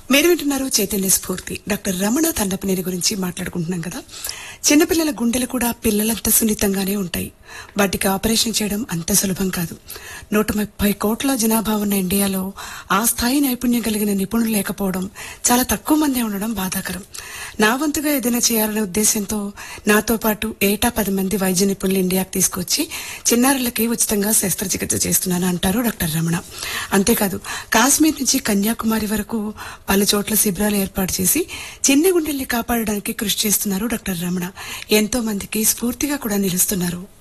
మీరు వింటున్నారు చైతన్య స్ఫూర్తి డాక్టర్ రమణ తండపనేని గురించి మాట్లాడుకుంటున్నాం కదా చిన్నపిల్లల గుండెలు కూడా పిల్లలంత సున్నితంగానే ఉంటాయి వాటికి ఆపరేషన్ చేయడం అంత సులభం కాదు నూట ముప్పై కోట్ల జనాభా ఉన్న ఇండియాలో ఆ స్థాయి నైపుణ్యం కలిగిన నిపుణులు లేకపోవడం చాలా తక్కువ మందే ఉండడం బాధాకరం నా వంతుగా ఏదైనా చేయాలనే ఉద్దేశంతో నాతో పాటు ఏటా పది మంది వైద్య నిపుణులు ఇండియాకి తీసుకొచ్చి చిన్నారులకి ఉచితంగా శస్త్రచికిత్స చేస్తున్నాను అంటారు డాక్టర్ రమణ అంతేకాదు కాశ్మీర్ నుంచి కన్యాకుమారి వరకు పలు చోట్ల శిబిరాలు ఏర్పాటు చేసి చిన్న గుండెల్ని కాపాడడానికి కృషి చేస్తున్నారు డాక్టర్ రమణ ఎంతో మందికి స్ఫూర్తిగా కూడా నిలుస్తున్నారు